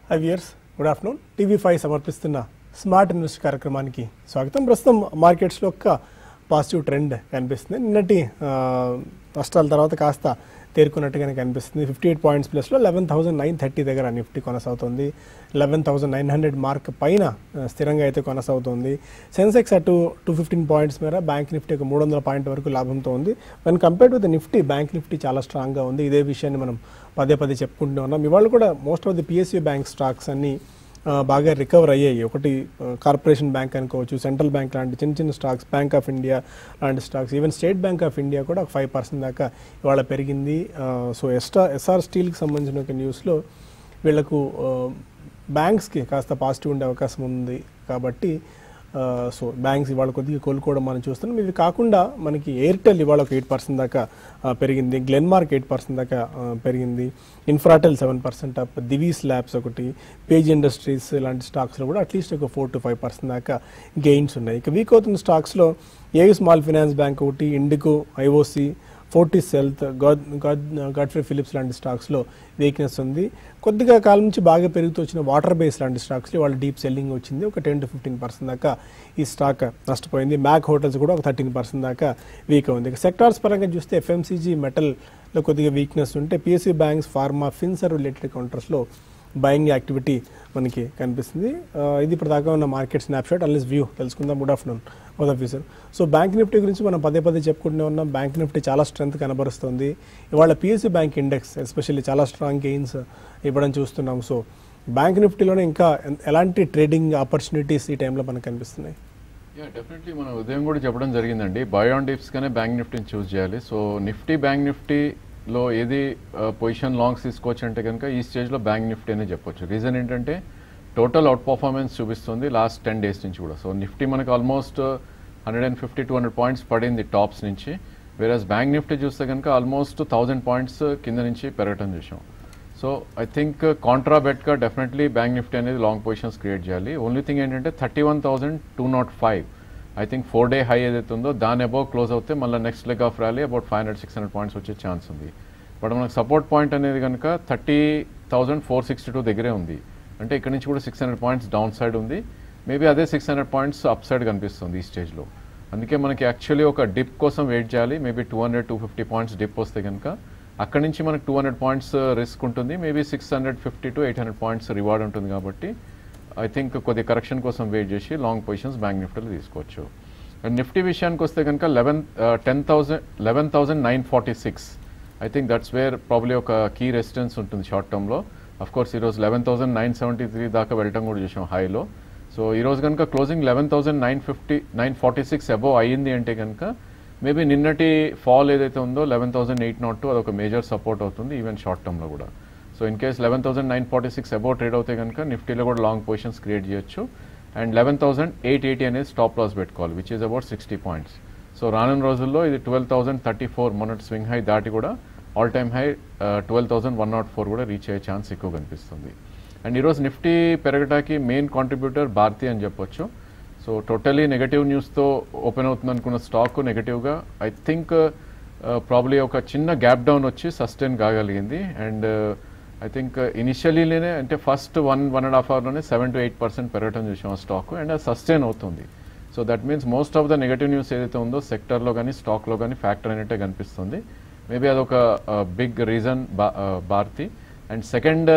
Five years good afternoon TV five సమర్పిస్తున్న smart invest కార్యక్రమానికి స్వాగతం ప్రస్తుతం మార్కెట్స్లో ఒక పాజిటివ్ ట్రెండ్ కనిపిస్తుంది నిన్నటి ఆ, నష్టాల తర్వాత కాస్త తేరుకున్నట్టుగానే కనిపిస్తుంది ఫిఫ్టీ ఎయిట్ పాయింట్స్ ప్లస్లో లెవెన్ థౌసండ్ నైన్ థర్టీ దగ్గర నిఫ్టీ కొనసాగుతుంది eleven thousand nine hundred mark పైన ఆ, స్థిరంగా అయితే కొనసాగుతుంది సెన్సెక్స్ అటు టూ ఫిఫ్టీన్ పాయింట్స్ మేర బ్యాంక్ నిఫ్టీ ఒక మూడు వందల పాయింట్ వరకు లాభంతో ఉంది one compared with Nifty bank Nifty చాలా స్ట్రాంగ్గా ఉంది ఇదే విషయాన్ని మనం పదే పదే చెప్పుకుంటూ ఉన్నాం ఇవాళ కూడా most of the PSU bank stocks అన్ని ఆ, బాగా రికవర్ అయ్యాయి ఒకటి ఆ, కార్పొరేషన్ బ్యాంక్ అనుకోవచ్చు సెంట్రల్ బ్యాంక్ లాంటి చిన్న చిన్న స్టాక్స్ బ్యాంక్ ఆఫ్ ఇండియా లాంటి stocks even State Bank of India కూడా ఒక ఫైవ్ పర్సెంట్ దాకా ఇవాళ పెరిగింది ఆ, సో ఎస్టా ఎస్ఆర్ స్టీల్కి సంబంధించిన ఒక న్యూస్లో వీళ్ళకు ఆ, బ్యాంక్స్కి కాస్త పాజిటివ్ ఉండే అవకాశం ఉంది కాబట్టి ఆ, సో బ్యాంక్స్ ఇవాళ కొద్దిగా కోలుకోవడం మనం చూస్తున్నాం ఇవి కాకుండా మనకి ఎయిర్టెల్ ఇవాళ ఒక ఎయిట్ పర్సెంట్ దాకా ఆ, పెరిగింది గ్లెన్మార్క్ ఎయిట్ పర్సెంట్ దాకా ఆ, పెరిగింది Infratel seven percent up Divi's labs ఒకటి పేజ్ ఇండస్ట్రీస్ ఇలాంటి స్టాక్స్లో కూడా అట్లీస్ట్ ఒక ఫోర్ టు ఫైవ్ పర్సెంట్ దాకా గెయిన్స్ ఉన్నాయి ఇక వీక్ అవుతున్న స్టాక్స్లో ఏయూ స్మాల్ ఫినాన్స్ బ్యాంక్ ఒకటి IndiGo IOC Fortis health God God Godfrey Phillips లాంటి స్టాక్స్లో వీక్నెస్ ఉంది కొద్దిగా కాలం నుంచి బాగా పెరుగుతూ వచ్చిన వాటర్ బేస్ లాంటి స్టాక్స్లో వాళ్ళ డీప్ సెల్లింగ్ వచ్చింది ఒక టెన్ టు ఫిఫ్టీన్ పర్సెంట్ దాకా ఈ స్టాక్ నష్టపోయింది మ్యాక్ హోటల్స్ కూడా ఒక థర్టీన్ పర్సెంట్ దాకా వీక్ ఉంది ఇక సెక్టార్స్ పరంగా చూస్తే ఎఫ్ఎంసీజీ మెటల్లో కొద్దిగా వీక్నెస్ ఉంటే PSC banks pharma finserv related కౌంటర్స్లో బయింగ్ యాక్టివిటీ మనకి కనిపిస్తుంది ఆ, ఇది ఇప్పుడు దాకా ఉన్న మార్కెట్ స్నాప్షాట్ అన్లెస్ వ్యూ తెలుసుకుందాం good afternoon both of sir so bank Nifty గురించి మనం పదే పదే చెప్పుకుంటూనే ఉన్నాం బ్యాంక్ నిఫ్టీ చాలా స్ట్రెంత్ కనబరుస్తుంది ఇవాళ పిఎస్సి బ్యాంక్ ఇండెక్స్ ఎస్పెషల్లీ చాలా స్ట్రాంగ్ గెయిన్స్ ఇవ్వడం చూస్తున్నాం సో బ్యాంక్ నిఫ్టీలోనే ఇంకా ఎన్- ఎలాంటి ట్రేడింగ్ ఆపర్చునిటీస్ ఈ టైంలో మనకు కనిపిస్తున్నాయి యా డెఫినెట్లీ మనం ఉదయం కూడా చెప్పడం జరిగిందండి బయాన్ డిప్స్ గానే బ్యాంక్ నిఫ్టీని చూస్ చేయాలి సో నిఫ్టీ బ్యాంక్ నిఫ్టీలో ఏది పొజిషన్ లాంగ్స్ తీసుకోవచ్చు అంటే కనుక ఈ స్టేజ్లో బ్యాంక్ నిఫ్టీ అనే చెప్పొచ్చు రీజన్ ఏంటంటే టోటల్ అవుట్ పర్ఫార్మెన్స్ చూపిస్తుంది లాస్ట్ టెన్ డేస్ నుంచి కూడా సో నిఫ్టీ మనకు almost hundred and fifty two hundred points పడింది టాప్స్ నుంచి వేరస్ బ్యాంక్ నిఫ్టీ చూస్తే కనుక ఆల్మోస్ట్ థౌజండ్ పాయింట్స్ కింద నుంచి పెరగటం చూసాం సో ఐ థింక్ కాంట్రా బెట్గా డెఫినెట్లీ బ్యాంక్ నిఫ్టీ అనేది లాంగ్ పొజిషన్స్ క్రియేట్ చేయాలి ఓన్లీ థింగ్ ఏంటంటే thirty one thousand two naught five I think four day high ఏదైతే ఉందో దాని అబౌవ్ క్లోజ్ అవుతే మళ్ళీ next leg of rally about five hundred six hundred points వచ్చే chance ఉంది బట్ మనకు సపోర్ట్ పాయింట్ అనేది కనుక thirty thousand four sixty two దగ్గరే ఉంది అంటే ఇక్కడ నుంచి కూడా six hundred points downside ఉంది మేబీ అదే six hundred points upside కనిపిస్తుంది ఈ స్టేజ్లో అందుకే మనకి యాక్చువల్లీ ఒక డిప్ కోసం వెయిట్ చేయాలి maybe two hundred two fifty points dip వస్తే కనుక అక్కడి నుంచి మనకు టూ హండ్రెడ్ పాయింట్స్ రిస్క్ ఉంటుంది maybe six hundred fifty to eight hundred points reward ఉంటుంది కాబట్టి ఐ థింక్ కొద్ది కరెక్షన్ కోసం వెయిట్ చేసి లాంగ్ పొజిషన్స్ బ్యాంక్ నిఫ్టీలో తీసుకోవచ్చు అండ్ నిఫ్టీ విషయానికి వస్తే కనుక eleven ten thousand eleven thousand nine forty six I think that's where probably ఒక కీ రెసిస్టెన్స్ ఉంటుంది షార్ట్ టర్మ్లో అఫ్ కోర్స్ ఈరోజు eleven thousand nine seventy three దాకా వెళ్ళటం కూడా చూసాం హైలో సో ఈరోజు కనుక closing eleven thousand nine fifty nine forty six above అయ్యింది అంటే కనుక మేబీ నిన్నటి ఫాల్ ఏదైతే ఉందో eleven thousand eight naught two అదొక మేజర్ సపోర్ట్ అవుతుంది ఈవెన్ షార్ట్ టర్మ్లో కూడా so in case eleven thousand nine forty six above trade అవుతే కనుక నిఫ్టీలో కూడా లాంగ్ పొజిషన్స్ క్రియేట్ చేయొచ్చు and eleven thousand eight eighty అనేది స్టాప్ లాస్ పెట్టుకోవాలి which is about sixty points so రానున్న రోజుల్లో ఇది ట్వెల్వ్ థౌసండ్ థర్టీ ఫోర్ మొన్నటి స్వింగ్ హై దాటి కూడా all time high twelve thousand one nought four కూడా రీచ్ అయ్యే ఛాన్స్ ఎక్కువ కనిపిస్తుంది అండ్ ఈరోజు నిఫ్టీ పెరగటానికి మెయిన్ కాంట్రిబ్యూటర్ భారతి అని చెప్పొచ్చు సో టోటలీ నెగటివ్ న్యూస్తో ఓపెన్ అవుతుంది అనుకున్న స్టాక్ నెగటివ్గా ఐ థింక్ ప్రాబ్లీ ఒక చిన్న గ్యాప్ డౌన్ వచ్చి సస్టైన్ కాగలిగింది అండ్ ఐ థింక్ ఇనిషియలీనే అంటే first one one and half అవర్లోనే సెవెన్ టు ఎయిట్ పర్సెంట్ పెరగటం చూసాం ఆ స్టాక్ అండ్ అది సస్టైన్ అవుతుంది so that means most of the negative news ఏదైతే ఉందో సెక్టర్లో కానీ స్టాక్లో కానీ ఫ్యాక్టర్ అయినట్టే కనిపిస్తుంది మేబీ అదొక big reason Bharti and second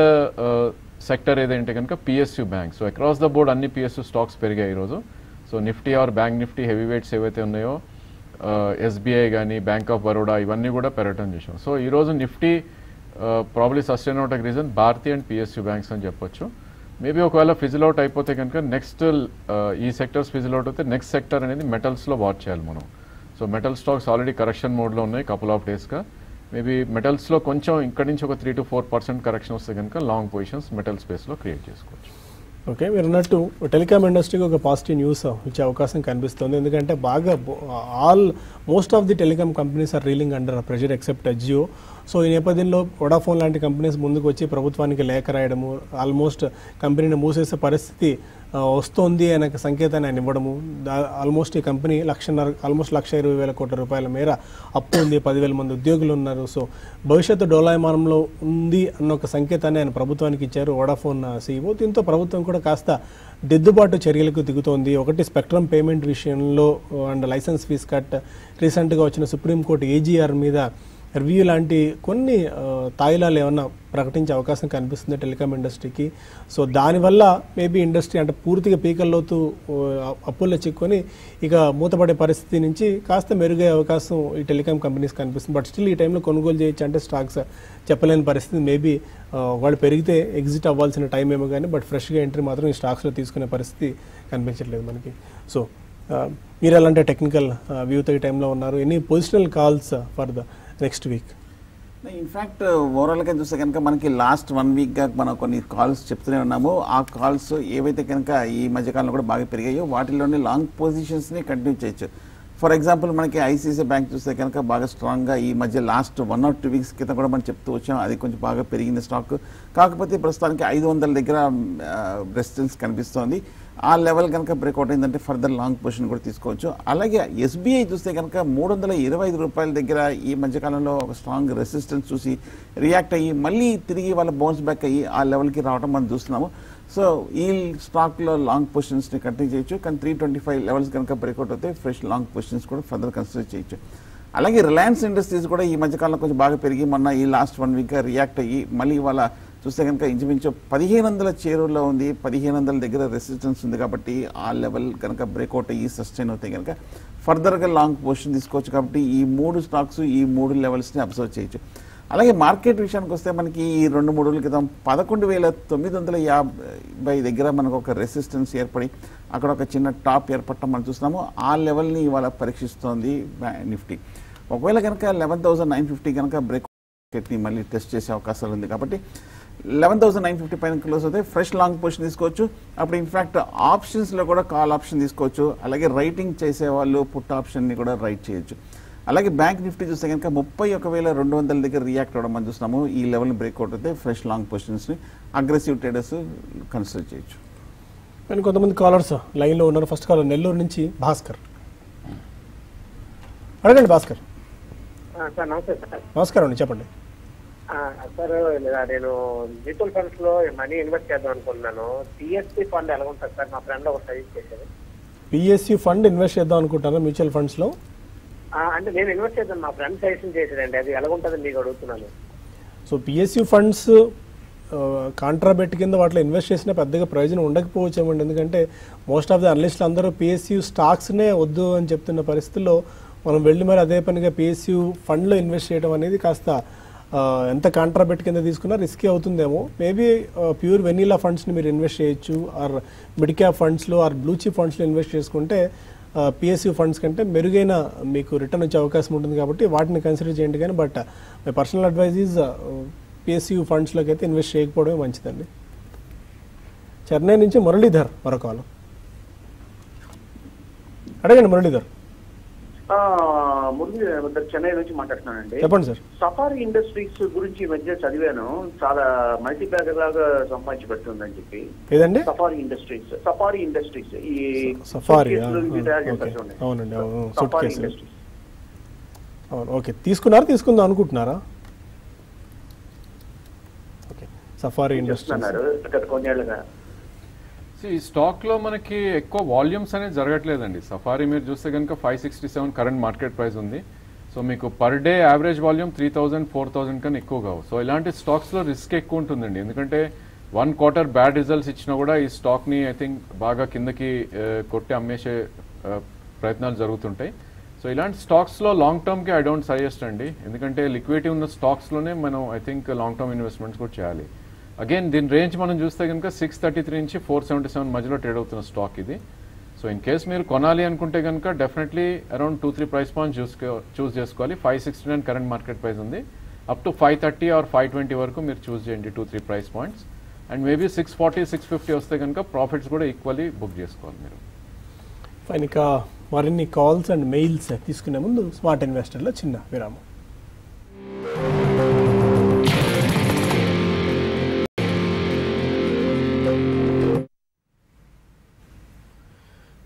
sector ఏదంటే కనుక PSU bank so across the board అన్ని పిఎస్యూ స్టాక్స్ పెరిగాయి ఈరోజు so Nifty or bank Nifty heavy weights ఏవైతే ఉన్నాయో ఎస్బీఐ కానీ బ్యాంక్ ఆఫ్ బరోడా ఇవన్నీ కూడా పెరగటం చూసాం సో ఈరోజు నిఫ్టీ ప్రాబ్లీ సస్టైన్ అవటం reason Bharti and PSU banks అని చెప్పొచ్చు మేబీ ఒకవేళ ఫిజిల్ అవుట్ అయిపోతే కనుక నెక్స్ట్ ఈ సెక్టర్స్ ఫిజిల్ అవుట్ అయితే నెక్స్ట్ సెక్టర్ అనేది మెటల్స్లో వాచ్ చేయాలి మనం so metal stocks already correction మోడ్లో ఉన్నాయి కపుల్ ఆఫ్ డేస్గా మేబీ మెటల్స్లో కొంచెం ఇక్కడి నుంచి ఒక three to four percent correction వస్తే కనుక లాంగ్ పొజిషన్స్ మెటల్ స్పేస్లో క్రియేట్ చేసుకోవచ్చు ఓకే మీరు అన్నట్టు టెలికామ్ ఇండస్ట్రీకి ఒక పాజిటివ్ న్యూస్ ఇచ్చే అవకాశం కనిపిస్తుంది ఎందుకంటే బాగా all most of the telecom companies are reeling under pressure except Jio so ఈ నేపథ్యంలో వొడాఫోన్ లాంటి కంపెనీస్ ముందుకు వచ్చి ప్రభుత్వానికి లేఖ రాయడము ఆల్మోస్ట్ కంపెనీని మూసేసే పరిస్థితి ఆ, వస్తోంది అనే ఒక సంకేతాన్ని ఆయన ఇవ్వడము దా- ఆల్మోస్ట్ ఈ కంపెనీ లక్షన్నర ఆల్మోస్ట్ లక్ష ఇరవై వేల కోట్ల రూపాయల మేర అప్పు ఉంది పదివేల మంది ఉద్యోగులు ఉన్నారు సో భవిష్యత్తు డోలాయమానంలో ఉంది అన్న ఒక సంకేతాన్ని ఆయన ప్రభుత్వానికి ఇచ్చారు వోడాఫోన్ సీఈఓ దీంతో ప్రభుత్వం కూడా కాస్త దిద్దుబాటు చర్యలకు దిగుతోంది ఒకటి స్పెక్ట్రమ్ పేమెంట్ విషయంలో అండ్ లైసెన్స్ ఫీజ్ కట్ రీసెంట్గా వచ్చిన సుప్రీంకోర్టు ఏజీఆర్ మీద రివ్యూ లాంటి కొన్ని ఆ, తాయిలాలు ఏమన్నా ప్రకటించే అవకాశం కనిపిస్తుంది టెలికాం ఇండస్ట్రీకి సో దానివల్ల మేబీ ఇండస్ట్రీ అంటే పూర్తిగా పీకల్లోతు అప్పుల్లో చిక్కుకొని ఇక మూతపడే పరిస్థితి నుంచి కాస్త మెరుగే అవకాశం ఈ టెలికాం కంపెనీస్ కనిపిస్తుంది బట్ స్టిల్ ఈ టైంలో కొనుగోలు చేయొచ్చు అంటే స్టాక్స్ చెప్పలేని పరిస్థితి మేబీ వాళ్ళు పెరిగితే ఎగ్జిట్ అవ్వాల్సిన టైం ఏమో కానీ బట్ ఫ్రెష్గా ఎంట్రీ మాత్రం ఈ స్టాక్స్లో తీసుకునే పరిస్థితి కనిపించట్లేదు మనకి సో మీరు ఎలాంటి టెక్నికల్ వ్యూతో ఈ టైంలో ఉన్నారు any positional calls for the next week in fact ఓవరాల్గా చూస్తే కనుక మనకి లాస్ట్ వన్ వీక్గా మనం కొన్ని కాల్స్ చెప్తూనే ఉన్నాము ఆ కాల్స్ ఏవైతే కనుక ఈ మధ్యకాలంలో కూడా బాగా పెరిగాయో వాటిలోని లాంగ్ పొజిషన్స్ని కంటిన్యూ చేయొచ్చు ఫర్ ఎగ్జాంపుల్ మనకి ఐసీసీ బ్యాంక్ చూస్తే కనుక బాగా స్ట్రాంగ్గా ఈ మధ్య last one or two weeks క్రితం కూడా మనం చెప్తూ వచ్చాం అది కొంచెం బాగా పెరిగింది స్టాక్ కాకపోతే ప్రస్తుతానికి ఐదు వందల దగ్గర రెసిస్టెన్స్ కనిపిస్తోంది ఆ లెవెల్ కనుక బ్రేక్అవుట్ అయిందంటే ఫర్దర్ లాంగ్ పొజిషన్ కూడా తీసుకోవచ్చు అలాగే ఎస్బీఐ చూస్తే కనుక మూడు వందల ఇరవై ఐదు రూపాయల దగ్గర ఈ మధ్యకాలంలో ఒక స్ట్రాంగ్ రెసిస్టెన్స్ చూసి రియాక్ట్ అయ్యి మళ్ళీ తిరిగి వాళ్ళ బౌన్స్ బ్యాక్ అయ్యి ఆ లెవెల్కి రావడం మనం చూస్తున్నాము సో ఈ స్టాక్లో లాంగ్ పొజిషన్స్ని కంటిన్యూ చేయొచ్చు కానీ త్రీ ట్వంటీ ఫైవ్ లెవెల్స్ కనుక బ్రేక్అవుట్ అవుతే ఫ్రెష్ లాంగ్ పొజిషన్స్ కూడా ఫర్దర్ కన్సిడర్ చేయొచ్చు అలాగే రిలయన్స్ ఇండస్ట్రీస్ కూడా ఈ మధ్యకాలంలో కొంచెం బాగా పెరిగి మొన్న ఈ లాస్ట్ వన్ వీక్గా రియాక్ట్ అయ్యి మళ్ళీ ఇవాళ చూస్తే కనుక ఇంచుమించు పదిహేను వందల చేరువలో ఉంది పదిహేను వందల దగ్గర రెసిస్టెన్స్ ఉంది కాబట్టి ఆ లెవెల్ కనుక బ్రేక్అవుట్ అయ్యి సస్టైన్ అవుతాయి కనుక ఫర్దర్గా లాంగ్ పొజిషన్ తీసుకోవచ్చు కాబట్టి ఈ మూడు స్టాక్స్ ఈ మూడు లెవెల్స్ని అబ్జర్వ్ చేయొచ్చు అలాగే మార్కెట్ విషయానికి వస్తే మనకి ఈ రెండు మూడు రోజుల క్రితం పదకొండు వేల తొమ్మిది వందల యాభై దగ్గర మనకు ఒక రెసిస్టెన్స్ ఏర్పడి అక్కడ ఒక చిన్న టాప్ ఏర్పడటం మనం చూస్తున్నాము ఆ లెవెల్ని ఇవాళ పరీక్షిస్తోంది బ్యా- నిఫ్టీ ఒకవేళ కనుక లెవెన్ థౌసండ్ నైన్ ఫిఫ్టీ కనుక బ్రేక్ మార్కెట్ని మళ్ళీ టెస్ట్ చేసే అవకాశాలు ఉంది కాబట్టి లెవెన్ థౌసండ్ నైన్ ఫిఫ్టీ పైన క్లోజ్ అవుతే ఫ్రెష్ లాంగ్ పొజిషన్ తీసుకోవచ్చు అప్పుడు ఇన్ఫాక్ట్ ఆప్షన్స్లో కూడా కాల్ ఆప్షన్ తీసుకోవచ్చు అలాగే రైటింగ్ చేసే వాళ్ళు పుట్ ఆప్షన్ని కూడా రైట్ చేయొచ్చు అలాగే బ్యాంక్ నిఫ్టీ చూస్తే కనుక ముప్పై ఒక వేల రెండు వందల దగ్గర రియాక్ట్ అవ్వడం మనం చూస్తున్నాము ఈ లెవెల్ బ్రేక్అవుట్ అయితే ఫ్రెష్ లాంగ్ పొజిషన్స్ని అగ్రెసివ్ ట్రేడర్స్ కన్సిడర్ చేయొచ్చు అండ్ కొంతమంది కాలర్స్ లైన్లో ఉన్నారు ఫస్ట్ కాలర్ నెల్లూరు నుంచి భాస్కర్ అడగండి భాస్కర్ ఆ, సార్ నమస్తే సార్ నమస్కారం అండి చెప్పండి ఆ, సార్ ఇలా నేను మ్యూచువల్ ఫండ్స్ లో మనీ ఇన్వెస్ట్ చేద్దాం అనుకుంటున్నాను టిఎస్పి ఫండ్ ఎలా ఉంటుంది సార్ మా ఫ్రెండ్ ఒక సజెస్ట్ చేశారు పిఎస్సి ఫండ్ ఇన్వెస్ట్ చేద్దాం అనుకుంటారా మ్యూచువల్ ఫండ్స్లో ఆ, అంటే నేను ఇన్వెస్ట్ చేద్దాం మా ఫ్రెండ్ సజెషన్ చేశాడండి అది ఎలా ఉంటుంది మీకు అడుగుతున్నాను సో పిఎస్యు ఫండ్స్ కాంట్రాబెట్ కింద వాటిలో ఇన్వెస్ట్ చేసిన పెద్దగా ప్రయోజనం ఉండకపోవచ్చేమండి ఎందుకంటే మోస్ట్ ఆఫ్ ది అనలిస్టులు అందరూ పిఎస్యు స్టాక్స్నే వద్దు అని చెప్తున్న పరిస్థితుల్లో మనం వెళ్ళి మరి అదే పనిగా పిఎస్యు ఫండ్లో ఇన్వెస్ట్ చేయడం అనేది కాస్త ఆ, ఎంత కాంట్రాబెట్ కింద తీసుకున్నా రిస్కీ అవుతుందేమో మేబీ ప్యూర్ వెనీలా ఫండ్స్ని మీరు ఇన్వెస్ట్ చేయొచ్చు ఆర్ మిడ్ క్యాప్ ఫండ్స్లో ఆర్ బ్లూ చిప్ ఫండ్స్లో ఇన్వెస్ట్ చేసుకుంటే పిఎస్యు ఫండ్స్ కంటే మెరుగైన మీకు రిటర్న్ వచ్చే అవకాశం ఉంటుంది కాబట్టి వాటిని కన్సిడర్ చేయండి కానీ but my personal advice is PSU ఫండ్స్లోకి అయితే ఇన్వెస్ట్ చేయకపోవడమే మంచిదండి చెన్నై నుంచి మురళీధర్ మరొక వాళ్ళు అడగండి మురళీధర్ మురళి చెన్నై నుంచి మాట్లాడుతున్నానండి చెప్పండి సార్ సఫారీ ఇండస్ట్రీస్ గురించి ఈ మధ్య చదివాను చాలా మల్టీ బ్యాగర్ లాగా సంపాదించి పెడుతుందని చెప్పి ఏదండి సఫారీ ఇండస్ట్రీస్ సఫారీ ఇండస్ట్రీస్ ఈ సఫారీ suitcase లు ఇవి తయారు చేస్తారు ఓకే చూడండి. అవునండి అవును సూట్ సఫారీ కేసు ఇండస్ట్రీస్ అవును ఓకే తీసుకున్నారా తీసుకుందాం అనుకుంటున్నారా ఓకే సఫారీ ఇండస్ట్రీస్ చేస్తున్నారు గత కొన్నేళ్లుగా See, ఈ స్టాక్ లో మనకి ఎక్కువ వాల్యూమ్స్ అనేది జరగట్లేదండి సఫారీ మీరు చూస్తే కనుక five sixty seven current market price ఉంది సో మీకు per day average volume three thousand four thousand కన్నా ఎక్కువ కావు సో ఇలాంటి స్టాక్స్ లో రిస్క్ ఎక్కువ ఉంటుందండి ఎందుకంటే వన్ క్వార్టర్ బ్యాడ్ రిజల్ట్స్ ఇచ్చినా కూడా ఈ స్టాక్ ని ఐ థింక్ బాగా కిందకి ఆ, కొట్టి అమ్మేసే ఆ, ప్రయత్నాలు జరుగుతుంటాయి సో ఇలాంటి స్టాక్స్ లో లాంగ్ టర్మ్ కి ఐ డోంట్ సజెస్ట్ అండి ఎందుకంటే లిక్విడిటీ ఉన్న స్టాక్స్ లోనే మనం I think long term investments కూడా చేయాలి అగైన్ దీని రేంజ్ మనం చూస్తే కనుక సిక్స్ థర్టీ త్రీ నుంచి ఫోర్ సెవెంటీ సెవెన్ మధ్యలో ట్రేడ్ అవుతున్న స్టాక్ ఇది సో ఇన్ కేస్ మీరు కొనాలి అనుకుంటే కనుక definitely around two three price point చూసుకో చూస్ చేసుకోవాలి five sixty nine current market price ఉంది up to five thirty are five twenty వరకు మీరు చూస్ చేయండి two three price points and maybe six forty six fifty వస్తే కనుక profits కూడా equally book చేసుకోవాలి మీరు ఫైన్ ఇక మరిన్ని కాల్స్ అండ్ మెయిల్స్ తీసుకునే ముందు స్మార్ట్ ఇన్వెస్టర్లో చిన్న విరామం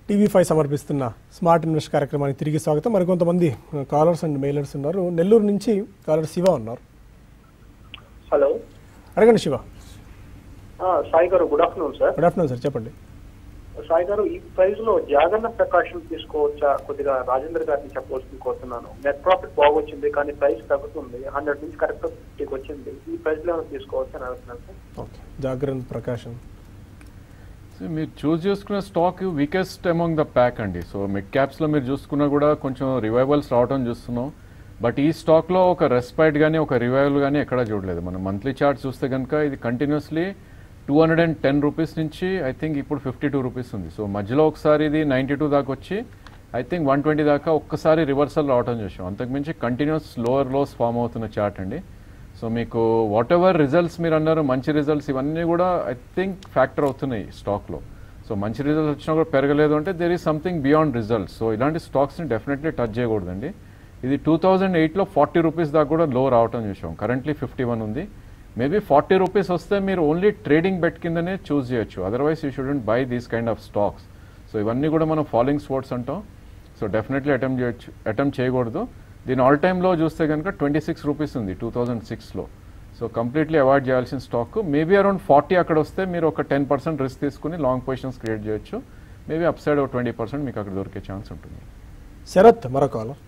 టీవీ ఫైవ్ సమర్పిస్తున్న స్మార్ట్ ఇన్వెస్ట్ కార్యక్రమానికి తిరిగి స్వాగతం మరికొంతమంది కాలర్స్ అండ్ మెయిలర్స్ ఉన్నారు నెల్లూరు నుంచి కాలర్ శివ ఉన్నారు హలో అడగండి Shiva Sai garu good afternoon sir good afternoon sir చెప్పండి సాయి గారు ఈ ప్రైస్ లో జాగరణ ప్రకాశం తీసుకోవచ్చా కొద్దిగా రాజేంద్ర గారిని చెప్పవలసింది కోరుతున్నాను నెట్ ప్రాఫిట్ బాగొచ్చింది కానీ ప్రైస్ తగ్గుతుంది హండ్రెడ్ నుంచి కరెక్ట్ ఫిఫ్టీకి వచ్చింది ఈ ప్రైస్ లో ఏమైనా తీసుకోవచ్చా అని అడుగుతున్నాను sir okay Jagran Prakashan so మీరు చూస్ చేసుకున్న stock weakest among the pack అండి సో మిడ్ క్యాప్స్లో మీరు చూసుకున్నా కూడా కొంచెం రివైవల్స్ రావడం చూస్తున్నాం బట్ ఈ స్టాక్లో ఒక రెస్పైట్ కానీ ఒక రివైవల్ కానీ ఎక్కడా చూడలేదు మనం మంత్లీ చార్ట్ చూస్తే కనుక ఇది continuously two hundred and ten rupees నుంచి ఐ థింక్ ఇప్పుడు ఫిఫ్టీ టూ రూపీస్ ఉంది సో మధ్యలో ఒకసారి ఇది నైంటీ టూ దాకా వచ్చి ఐ థింక్ వన్ ట్వంటీ దాకా ఒక్కసారి రివర్సల్ రావడం చూసాం అంతకుమించి కంటిన్యూస్ లోవర్ లోస్ ఫామ్ అవుతున్న చార్ట్ అండి సో మీకు వాట్ ఎవర్ రిజల్ట్స్ మీరు అన్నారు మంచి రిజల్ట్స్ ఇవన్నీ కూడా ఐ థింక్ ఫ్యాక్టర్ అవుతున్నాయి స్టాక్లో సో మంచి రిజల్ట్స్ వచ్చినా కూడా పెరగలేదు అంటే there is something beyond results so ఇలాంటి స్టాక్స్ని డెఫినెట్లీ టచ్ చేయకూడదండి ఇది టూ థౌజండ్ ఎయిట్లో ఫార్టీ రూపీస్ దాకా కూడా లో రావటం చూసాం కరెంట్లీ ఫిఫ్టీ వన్ ఉంది మేబీ ఫార్టీ రూపీస్ వస్తే మీరు ఓన్లీ ట్రేడింగ్ బెట్ కిందనే చూస్ చేయొచ్చు otherwise you shouldn't buy these kind of stocks so ఇవన్నీ కూడా మనం ఫాలోయింగ్ స్పోర్ట్స్ అంటాం సో డెఫినెట్లీ అటెంప్ట్ చేయొచ్చు అటెంప్ట్ చేయకూడదు దీని ఆల్ టైమ్లో చూస్తే కనుక ట్వంటీ సిక్స్ రూపీస్ ఉంది టూ థౌజండ్ సిక్స్లో సో కంప్లీట్లీ అవాయిడ్ చేయాల్సిన స్టాక్ మేబీ అరౌండ్ ఫార్టీ అక్కడ వస్తే మీరు ఒక టెన్ పర్సెంట్ రిస్క్ తీసుకుని లాంగ్ పొజిషన్స్ క్రియేట్ చేయొచ్చు మేబీ అప్ సైడ్ ఒక ట్వంటీ పర్సెంట్ మీకు అక్కడ దొరికే ఛాన్స్ ఉంటుంది శరత్ మరో కాలర్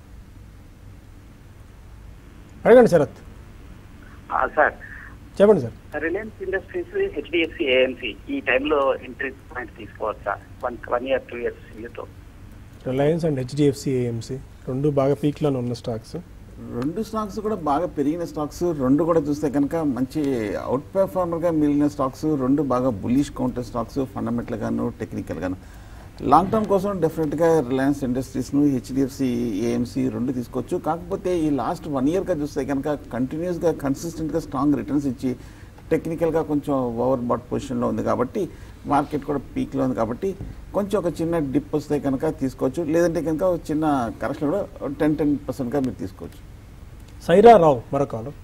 అడగండి శరత్ సార్ చెప్పండి sir Reliance industries HDFC AMC ఈ టైంలో ఎంట్రీ పాయింట్ తీసుకోవచ్చా one one year two years వ్యూతో రిలయన్స్ అండ్ హెచ్డిఎఫ్సి ఏఎంసి రెండు బాగా పీక్లోనే ఉన్న స్టాక్స్ రెండు స్టాక్స్ కూడా బాగా పెరిగిన స్టాక్స్ రెండు కూడా చూస్తే కనుక మంచి అవుట్ పెర్ఫార్మర్గా మిగిలిన స్టాక్స్ రెండు బాగా బులిష్ కౌంటర్ స్టాక్స్ ఫండమెంటల్ గాను టెక్నికల్ గాను లాంగ్ టర్మ్ కోసం డెఫినెట్గా రిలయన్స్ ఇండస్ట్రీస్ను హెచ్డిఎఫ్సి ఏఎంసి రెండు తీసుకోవచ్చు కాకపోతే ఈ లాస్ట్ వన్ ఇయర్గా చూస్తే కనుక కంటిన్యూస్గా కన్సిస్టెంట్గా స్ట్రాంగ్ రిటర్న్స్ ఇచ్చి టెక్నికల్గా కొంచెం ఓవర్ బాట్ పొజిషన్లో ఉంది కాబట్టి మార్కెట్ కూడా పీక్లో ఉంది కాబట్టి కొంచెం ఒక చిన్న డిప్ వస్తే కనుక తీసుకోవచ్చు లేదంటే కనుక ఒక చిన్న కరెక్షన్ కూడా టెన్ టెన్ పర్సెంట్గా మీరు తీసుకోవచ్చు సైరా రావు మరో కాలర్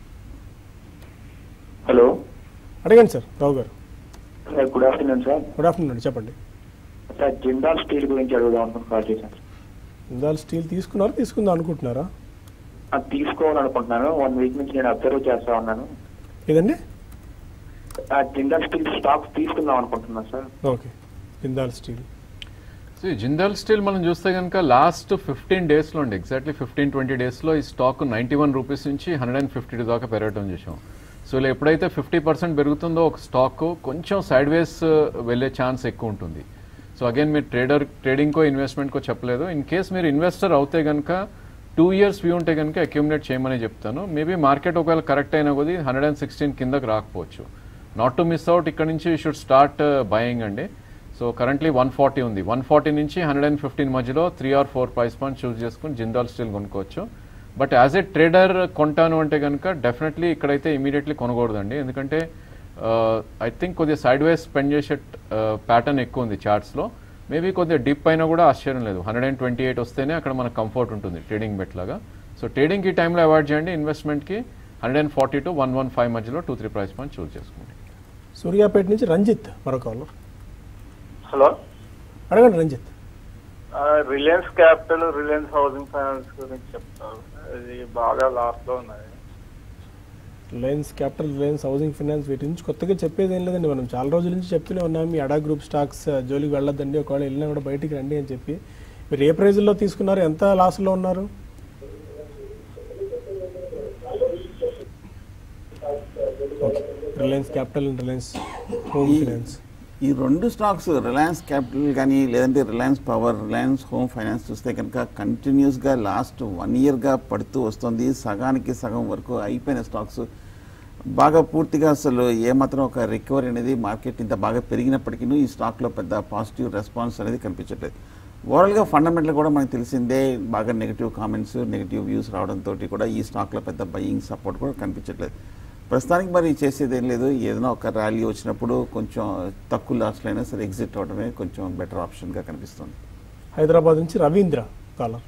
హలో అడగండి sir Rao garu sir good afternoon sir good afternoon అండి చెప్పండి సార్ జిందాల్ స్టీల్ గురించి అడుగుదాం అనుకుని కాల్ చేశాను సార్. ఇందాల స్టీల్ తీసుకున్నారా తీసుకుందాం అనుకుంటున్నారా అది తీసుకోవాలనుకుంటున్నాను వన్ వీక్ నుంచి నేను అబ్జర్వ్ చేస్తా ఉన్నాను ఏదండి ఆ జిందాల్ స్టీల్ స్టాక్స్ తీసుకుందాం అనుకుంటున్నాను sir okay Jindal steel so ఈ జిందాల్ స్టీల్ మనం చూస్తే కనుక లాస్ట్ ఫిఫ్టీన్ డేస్లో అండి ఎగ్జాక్ట్లీ ఫిఫ్టీన్ ట్వంటీ డేస్లో ఈ స్టాక్ నైంటీ వన్ రూపీస్ నుంచి హండ్రెడ్ అండ్ ఫిఫ్టీ టూ దాకా పెరగటం చూసాం సో ఇలా ఎప్పుడైతే ఫిఫ్టీ పర్సెంట్ పెరుగుతుందో ఒక స్టాక్ కొంచెం సైడ్ వేస్ వెళ్ళే ఛాన్స్ ఎక్కువ ఉంటుంది సో అగైన్ మీరు ట్రేడర్ ట్రేడింగ్కో ఇన్వెస్ట్మెంట్కో చెప్పలేదు ఇన్ కేస్ మీరు ఇన్వెస్టర్ అవుతే కనుక టూ ఇయర్స్ వ్యూ ఉంటే కనుక అక్యూములేట్ చేయమని చెప్తాను మేబీ మార్కెట్ ఒకవేళ కరెక్ట్ అయినా కొద్ది హండ్రెడ్ అండ్ సిక్స్టీన్ కిందకి రాకపోవచ్చు నాట్ టు మిస్ అవుట్ ఇక్కడ నుంచి షుడ్ స్టార్ట్ బయింగ్ అండి సో కరెంట్లీ వన్ ఫార్టీ ఉంది వన్ ఫార్టీ నుంచి హండ్రెడ్ అండ్ ఫిఫ్టీన్ మధ్యలో three or four price point choose చేసుకుని జిందాల్ స్టీల్ కొనుక్కోవచ్చు బట్ యాజ్ ఏ ట్రేడర్ కొంటాను అంటే కనుక డెఫినెట్లీ ఇక్కడైతే ఇమీడియట్లీ కొనకూడదండి ఎందుకంటే ఐ థింక్ కొద్దిగా సైడ్ వేస్ స్పెండ్ చేసే ప్యాటర్న్ ఎక్కువ ఉంది చార్ట్స్లో మేబీ కొద్దిగా డిప్ అయినా కూడా ఆశ్చర్యం లేదు హండ్రెడ్ అండ్ ట్వంటీ ఎయిట్ వస్తేనే అక్కడ మనకు కంఫర్ట్ ఉంటుంది ట్రేడింగ్ బెట్ లాగా సో ట్రేడింగ్కి ఈ టైంలో అవాయిడ్ చేయండి ఇన్వెస్ట్మెంట్కి hundred and forty to one one five మధ్యలో two three price point choose చేసుకోండి సూర్యాపేట నుంచి రంజిత్ మరో కాలర్ హలో అడగండి Ranjith Reliance capital Reliance housing finance గురించి చెప్తారు ఇది బాగా లాస్ లో ఉన్నాయి Reliance capital Reliance housing finance వీటి నుంచి కొత్తగా చెప్పేది ఏం లేదండి మనం చాలా రోజుల నుంచి చెప్తూనే ఉన్నాం మీ అడా గ్రూప్ స్టాక్స్ జోలికి వెళ్ళొద్దండి ఒకవేళ వెళ్ళినా కూడా బయటికి రండి అని చెప్పి మీరు ఏ ప్రైజ్లో తీసుకున్నారు ఎంత లాస్లో ఉన్నారు okay Reliance capital and Reliance home ఈ- ఫైనాన్స్ ఈ రెండు స్టాక్స్ రిలయన్స్ క్యాపిటల్ కానీ లేదంటే Reliance power Reliance home finance చూస్తే కనుక కంటిన్యూస్గా లాస్ట్ వన్ ఇయర్గా పడుతూ వస్తుంది సగానికి సగం వరకు అయిపోయిన స్టాక్స్ బాగా పూర్తిగా అసలు ఏమాత్రం ఒక రికవరీ అనేది మార్కెట్ ఇంత బాగా పెరిగినప్పటికీ ఈ స్టాక్లో పెద్ద పాజిటివ్ రెస్పాన్స్ అనేది కనిపించట్లేదు ఓవరాల్గా ఫండమెంటల్ కూడా మనకు తెలిసిందే బాగా నెగిటివ్ కామెంట్స్ నెగిటివ్ వ్యూస్ రావడంతో కూడా ఈ స్టాక్లో పెద్ద బయింగ్ సపోర్ట్ కూడా కనిపించట్లేదు ప్రస్తుతానికి మరి చేసేది ఏం లేదు ఏదైనా ఒక ర్యాలీ వచ్చినప్పుడు కొంచెం తక్కువ లాస్ట్లో అయినా సరే ఎగ్జిట్ అవడమే కొంచెం బెటర్ ఆప్షన్గా కనిపిస్తుంది హైదరాబాద్ నుంచి రవీంద్ర కాలర్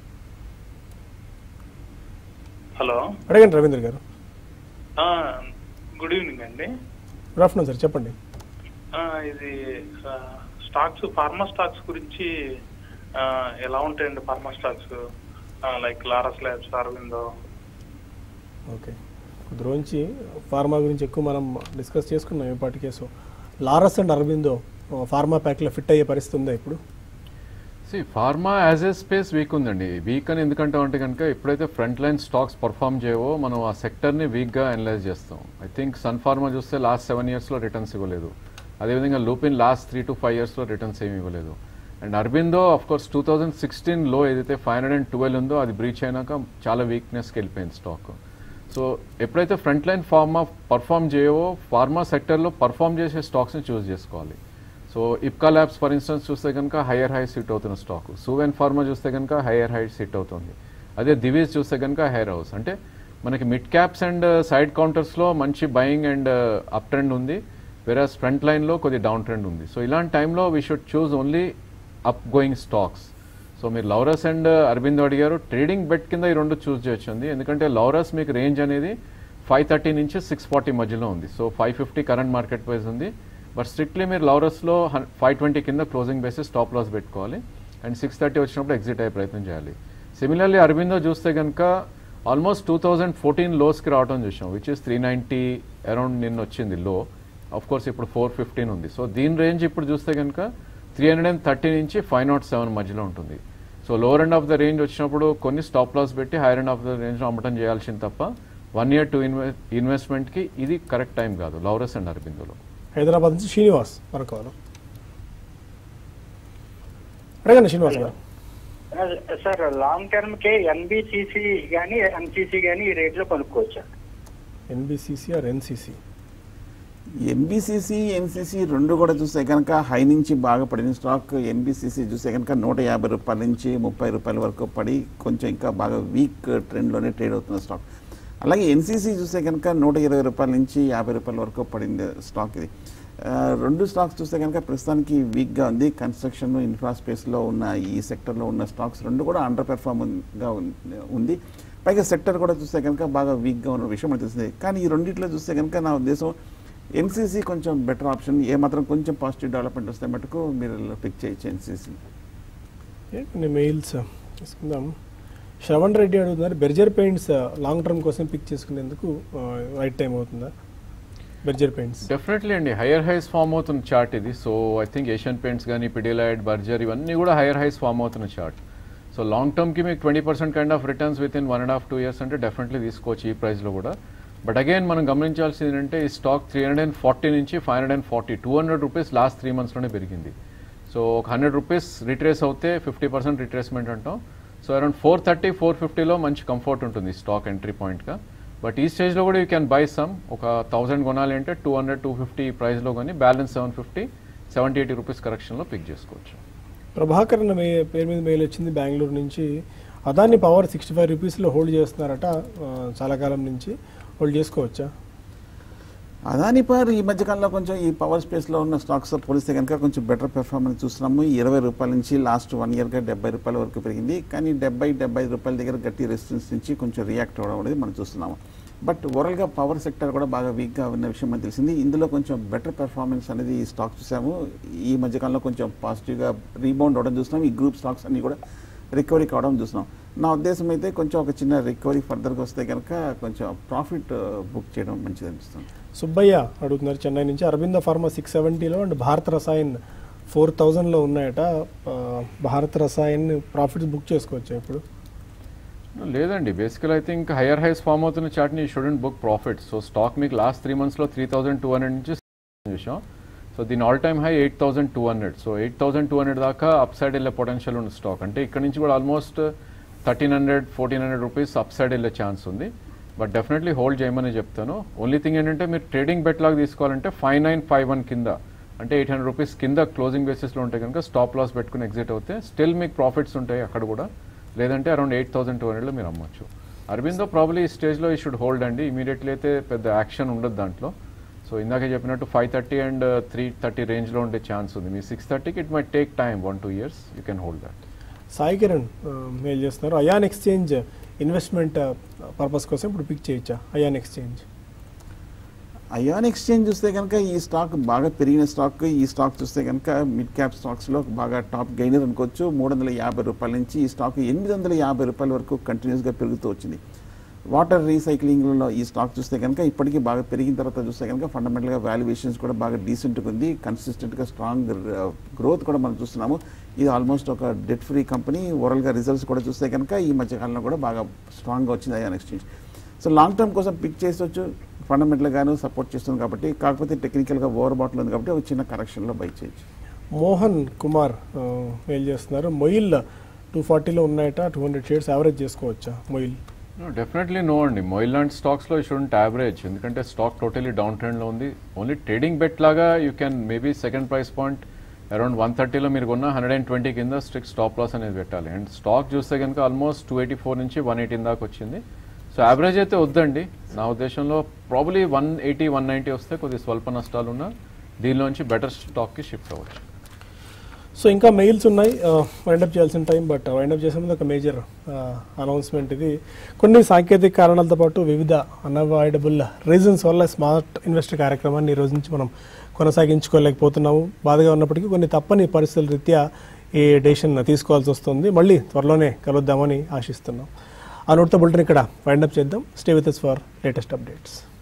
హలో అడగండి రవీంద్ర గారు గుడ్ ఈవినింగ్ అండి గుడ్ ఆఫ్టర్నూన్ సార్ చెప్పండి ఆ, ఇది స్టాక్స్ ఫార్మా స్టాక్స్ గురించి ఆ, ఎలా ఉంటాయండి pharma stocks like Laurus labs Aurobindo okay కొద్దిరోంచి ఫార్మా గురించి ఎక్కువ మనం డిస్కస్ చేసుకున్నాం ఇప్పటికే so Laurus and Aurobindo pharma ప్యాక్లో ఫిట్ అయ్యే పరిస్థితి ఉందా ఇప్పుడు see pharma as a space weak ఉందండి వీక్ అని ఎందుకంటే అంటే కనుక ఎప్పుడైతే ఫ్రంట్ లైన్ స్టాక్స్ పర్ఫామ్ చేయవో మనం ఆ సెక్టర్ని వీక్గా అనలైజ్ చేస్తాం ఐ థింక్ సన్ ఫార్మా చూస్తే లాస్ట్ సెవెన్ ఇయర్స్లో రిటర్న్స్ ఇవ్వలేదు అదేవిధంగా Lupin last three to five ఇయర్స్లో రిటర్న్స్ ఏమి ఇవ్వలేదు and Aurobindo of course two thousand సిక్స్టీన్లో ఏదైతే ఫైవ్ హండ్రెడ్ అండ్ ట్వెల్వ్ ఉందో అది బ్రీచ్ అయినాక చాలా వీక్నెస్కి వెళ్ళిపోయింది స్టాక్ సో ఎప్పుడైతే ఫ్రంట్ లైన్ ఫార్మా పర్ఫామ్ చేయవో ఫార్మా సెక్టర్లో పర్ఫామ్ చేసే స్టాక్స్ని చూస్ చేసుకోవాలి so Ipca labs for instance చూస్తే కనుక హయ్యర్ హై సిట్ అవుతున్న స్టాక్ సువెన్ ఫార్మా చూస్తే కనుక హయ్యర్ హై సిట్ అవుతుంది అదే దివీస్ చూస్తే కనుక హైర్ హౌస్ అంటే మనకి మిడ్ క్యాప్స్ అండ్ సైడ్ కౌంటర్స్లో మంచి బయింగ్ అండ్ అప్ ట్రెండ్ ఉంది వెరాస్ ఫ్రంట్ లైన్లో కొద్ది డౌన్ ట్రెండ్ ఉంది సో ఇలాంటి టైంలో we should choose only up going stocks so మీరు లౌరస్ అండ్ అరవింద్ అడిగారు ట్రేడింగ్ బెట్ కింద ఈ రెండు చూస్ చేయొచ్చు ఎందుకంటే లౌరస్ మీకు రేంజ్ అనేది ఫైవ్ థర్టీ నుంచి సిక్స్ ఫార్టీ మధ్యలో ఉంది so five fifty current market price ఉంది బట్ స్ట్రిక్ట్లీ మీరు లౌరస్లో ఫైవ్ ట్వంటీ కింద క్లోజింగ్ బేసిస్ స్టాప్ లాస్ పెట్టుకోవాలి అండ్ సిక్స్ థర్టీ వచ్చినప్పుడు ఎగ్జిట్ అయ్యే ప్రయత్నం చేయాలి సిమిలర్లీ అరవిందో చూస్తే కనుక ఆల్మోస్ట్ టూ థౌజండ్ ఫోర్టీన్ లోస్కి రావడం చూసాం which is three ninety around నిన్న వచ్చింది లో ఆఫ్ కోర్స్ ఇప్పుడు ఫోర్ ఫిఫ్టీన్ ఉంది సో దీని రేంజ్ ఇప్పుడు చూస్తే కనుక త్రీ హండ్రెడ్ అండ్ థర్టీ నుంచి ఫైవ్ నాట్ సెవెన్ మధ్యలో ఉంటుంది so lower end of the range వచ్చినప్పుడు కొన్ని స్టాప్ లాస్ పెట్టి హైయర్ ఎండ్ ఆఫ్ ద రేంజ్లో అమ్మటం చేయాల్సింది తప్ప వన్ ఇయర్ టూ ఇన్వె ఇన్వెస్ట్మెంట్కి ఇది కరెక్ట్ టైం కాదు లౌరస్ అండ్ అరబిందోలో హైదరాబాద్ నుంచి శ్రీనివాస్ మనకు కావాలి అడగండి Srinivas garu sir long term కి ఎన్బిసిసి గానీ ఎన్సిసి గానీ ఈ రేట్ లో కొనుక్కోవచ్చా NBCC or NCC NBCC NCC రెండు కూడా చూస్తే కనుక హై నుంచి బాగా పడిన స్టాక్ ఎన్బిసిసి చూస్తే కనుక నూట యాభై రూపాయల నుంచి ముప్పై రూపాయల వరకు పడి కొంచెం ఇంకా బాగా వీక్ ట్రెండ్లోనే ట్రేడ్ అవుతున్న స్టాక్ అలాగే ఎన్సిసి చూస్తే కనుక నూట ఇరవై రూపాయల నుంచి యాభై రూపాయల వరకు పడింది స్టాక్ ఇది ఆ, రెండు స్టాక్స్ చూస్తే కనుక ప్రస్తుతానికి వీక్గా ఉంది కన్స్ట్రక్షన్ ఇన్ఫ్రా స్పేస్లో ఉన్న ఈ సెక్టర్లో ఉన్న స్టాక్స్ రెండు కూడా అండర్ పెర్ఫార్మింగ్గా ఉంది పైగా సెక్టర్ కూడా చూస్తే కనుక బాగా వీక్గా ఉన్న విషయం మనకు తెలిసింది కానీ ఈ రెండిట్లో చూస్తే కనుక నా ఉద్దేశం ఎన్సీసీ కొంచెం బెటర్ ఆప్షన్ ఏ మాత్రం కొంచెం పాజిటివ్ డెవలప్మెంట్ వస్తే మటుకు మీరు పిక్ చేయొచ్చు ఎన్సీసీ కొన్ని మెయిల్స్ తీసుకుందాం శ్రవణ్ రెడ్డి అడుగుతున్నారు బెర్జర్ పెయింట్స్ లాంగ్ టర్మ్ కోసం పిక్ చేసుకునేందుకు రైట్ టైం అవుతుందా బెర్జర్ పెయింట్స్ డెఫినెట్లీ అండి హైయర్ హైస్ ఫామ్ అవుతున్న చార్ట్ ఇది so I think Asian Paints కానీ పిడిలైడ్ బర్జర్ ఇవన్నీ కూడా హైయర్ హైస్ ఫామ్ అవుతున్న చార్ట్ సో లాంగ్ టర్మ్కి మీకు twenty percent kind of returns within one and half two years అంటే డెఫినెట్లీ తీసుకోవచ్చు ఈ ప్రైస్లో కూడా బట్ అగైన్ మనం గమనించాల్సింది ఏంటంటే ఈ stock three hundred and forty నుంచి five hundred and forty two hundred rupees last three మంత్స్లోనే పెరిగింది సో ఒక హండ్రెడ్ రూపీస్ రిట్రేస్ అవుతే ఫిఫ్టీ పర్సెంట్ రిట్రేస్మెంట్ అంటాం so around four thirty four ఫిఫ్టీలో మంచి కంఫర్ట్ ఉంటుంది స్టాక్ ఎంట్రీ పాయింట్గా బట్ ఈ స్టేజ్లో కూడా యూ క్యాన్ బై సమ్ ఒక థౌసండ్ కొనాలి అంటే టూ హండ్రెడ్ టూ ఫిఫ్టీ ప్రైస్లో కానీ balance seven fifty seventy eighty rupees కరెక్షన్లో పిక్ చేసుకోవచ్చు ప్రభాకర్ అన్న మే పేరు మీద మెయిల్ వచ్చింది బెంగళూరు నుంచి అదాని పవర్ సిక్స్టీ ఫైవ్ రూపీస్లో హోల్డ్ చేస్తున్నారట ఆ, చాలా కాలం నుంచి హోల్డ్ చేసుకోవచ్చా అదాని పవర్ ఈ మధ్యకాలంలో కొంచెం ఈ పవర్ స్పేస్లో ఉన్న స్టాక్స్ పోలిస్తే కనుక కొంచెం బెటర్ పెర్ఫార్మెన్స్ చూస్తున్నాము ఇరవై రూపాయల నుంచి లాస్ట్ వన్ ఇయర్గా డెబ్బై రూపాయల వరకు పెరిగింది కానీ డెబ్బై డెబ్బై రూపాయల దగ్గర గట్టి రెసిస్టెన్స్ నుంచి కొంచెం రియాక్ట్ అవ్వడం అనేది మనం చూస్తున్నాము బట్ ఓవరాల్గా పవర్ సెక్టర్ కూడా బాగా వీక్గా ఉన్న విషయం మనకు తెలిసింది ఇందులో కొంచెం బెటర్ పెర్ఫార్మెన్స్ అనేది ఈ స్టాక్ చూసాము ఈ మధ్యకాలంలో కొంచెం పాజిటివ్గా రీబౌండ్ అవ్వడం చూస్తున్నాం ఈ గ్రూప్ స్టాక్స్ అన్ని కూడా రికవరీ కావడం చూస్తున్నాం నా ఉద్దేశం అయితే కొంచెం ఒక చిన్న రికవరీ ఫర్దర్గా వస్తే కనుక కొంచెం ప్రాఫిట్ బుక్ చేయడం మంచిది అనిపిస్తుంది సుబ్బయ్య అడుగుతున్నారు చెన్నై నుంచి అరవింద ఫార్మా సిక్స్ సెవెంటీలో అండ్ భారత్ రసాయన్ ఫోర్ థౌజండ్లో ఉన్నాయట ఆ, భారత్ రసాయన్ ప్రాఫిట్స్ బుక్ చేసుకోవచ్చా ఇప్పుడు లేదండి బేసికల్ అయితే ఇంకా హైయర్ హైస్ ఫామ్ అవుతున్న చార్ట్ని shouldn't book profit so stock మీకు లాస్ట్ త్రీ మంత్స్లో త్రీ థౌసండ్ టూ హండ్రెడ్ నుంచి చూసాం సో దీని all time high eight thousand two hundred so eight thousand two hundred దాకా అప్ సైడ్ వెళ్ళే పొటెన్షియల్ ఉన్న స్టాక్ అంటే ఇక్కడ నుంచి కూడా almost thirteen hundred fourteen hundred rupees upside వెళ్ళే ఛాన్స్ ఉంది బట్ డెఫినెట్లీ హోల్డ్ చేయమని చెప్తాను ఓన్లీ థింగ్ ఏంటంటే మీరు ట్రేడింగ్ బెట్ లాగా తీసుకోవాలంటే ఫైవ్ నైన్ ఫైవ్ వన్ కింద అంటే ఎయిట్ హండ్రెడ్ రూపీస్ కింద క్లోజింగ్ బేసిస్లో ఉంటే కనుక స్టాప్ లాస్ పెట్టుకుని ఎగ్జిట్ అవుతే స్టిల్ మీకు ప్రాఫిట్స్ ఉంటాయి అక్కడ కూడా లేదంటే అరౌండ్ ఎయిట్ థౌసండ్ టూ హండ్రెడ్లో మీరు అమ్మొచ్చు అరవిందో ప్రాబ్లీ ఈ స్టేజ్లో ఈ షుడ్ హోల్డ్ అండి ఇమీడియట్లీ అయితే పెద్ద యాక్షన్ ఉండదు దాంట్లో సో ఇందాక చెప్పినట్టు five thirty and three thirty రేంజ్లో ఉండే ఛాన్స్ ఉంది మీ సిక్స్ థర్టీకి it may take time one two years you can hold that Sai Kiran ఆ, మెయిల్ చేస్తున్నారు అయాన్ ఎక్స్చేంజ్ ఇన్వెస్ట్మెంట్ పర్పస్ కోసం ఇప్పుడు పిక్ చేయొచ్చా అయాన్ ఎక్స్చేంజ్ అయాన్ ఎక్స్చేంజ్ చూస్తే కనుక ఈ స్టాక్ బాగా పెరిగిన స్టాక్ ఈ స్టాక్ చూస్తే కనుక మిడ్ క్యాప్ స్టాక్స్లో బాగా టాప్ గైనర్ అనుకోవచ్చు మూడు వందల యాభై రూపాయల నుంచి ఈ స్టాక్ ఎనిమిది వందల యాభై రూపాయల వరకు కంటిన్యూస్గా పెరుగుతూ వచ్చింది వాటర్ రీసైక్లింగ్లో ఈ స్టాక్ చూస్తే కనుక ఇప్పటికీ బాగా పెరిగిన తర్వాత చూస్తే కనుక ఫండమెంటల్గా వాల్యుయేషన్స్ కూడా బాగా డీసెంట్గా ఉంది కన్సిస్టెంట్గా స్ట్రాంగ్ గ్రోత్ కూడా మనం చూస్తున్నాము ఇది ఆల్మోస్ట్ ఒక డెట్ ఫ్రీ కంపెనీ ఓవరాల్గా రిజల్ట్స్ కూడా చూస్తే కనుక ఈ మధ్యకాలంలో కూడా బాగా స్ట్రాంగ్గా వచ్చింది Ion Exchange so long term కోసం పిక్ చేసొచ్చు ఫండమెంటల్గాను సపోర్ట్ చేస్తుంది కాబట్టి కాకపోతే టెక్నికల్గా ఓవర్ బాటిల్ ఉంది కాబట్టి ఒక చిన్న కరెక్షన్లో బై చేయొచ్చు మోహన్ కుమార్ ఆ, మెయిల్ చేస్తున్నారు మొయిల్ టూ ఫార్టీలో ఉన్నాయట టూ హండ్రెడ్ షేర్స్ యావరేజ్ చేసుకోవచ్చా మొయిల్ డెఫినెట్లీ నో అండి మొయిల్ లాంటి స్టాక్స్లో షుడెంట్ యావరేజ్ ఎందుకంటే స్టాక్ టోటలీ డౌన్ ట్రెండ్లో ఉంది ఓన్లీ ట్రేడింగ్ బెట్ లాగా you can maybe second price point around one థర్టీలో మీరు కొన్న హండ్రెడ్ అండ్ ట్వంటీ కింద స్ట్రిక్ట్ స్టాప్ లాస్ అనేది పెట్టాలి అండ్ స్టాక్ చూస్తే కనుక ఆల్మోస్ట్ టూ ఎయిటీ ఫోర్ నుంచి వన్ ఎయిటీన్ దాకా వచ్చింది సో యావరేజ్ అయితే వద్దండి నా ఉద్దేశంలో probably one eighty one ninety వస్తే కొద్ది స్వల్ప నష్టాలు ఉన్న దీనిలోంచి బెటర్ స్టాక్కి షిఫ్ట్ అవ్వచ్చు సో ఇంకా మెయిల్స్ ఉన్నాయి వైండప్ చేయాల్సిన టైం బట్ వైండప్ చేసే ముందు ఒక మేజర్ అనౌన్స్మెంట్ ఇది కొన్ని సాంకేతిక కారణాలతో పాటు వివిధ అన్అవాయిడబుల్ రీజన్స్ వల్ల స్మార్ట్ ఇన్వెస్టర్ కార్యక్రమాన్ని ఈ రోజు నుంచి మనం కొనసాగించుకోలేకపోతున్నాము బాధగా ఉన్నప్పటికీ కొన్ని తప్పని పరిస్థితుల రీత్యా ఈ డెసిషన్ తీసుకోవాల్సి వస్తుంది మళ్ళీ త్వరలోనే కలుద్దామని ఆశిస్తున్నాం ఆ నోట్తో బులెటిన్ ఇక్కడ వైండప్ చేద్దాం stay with for latest updates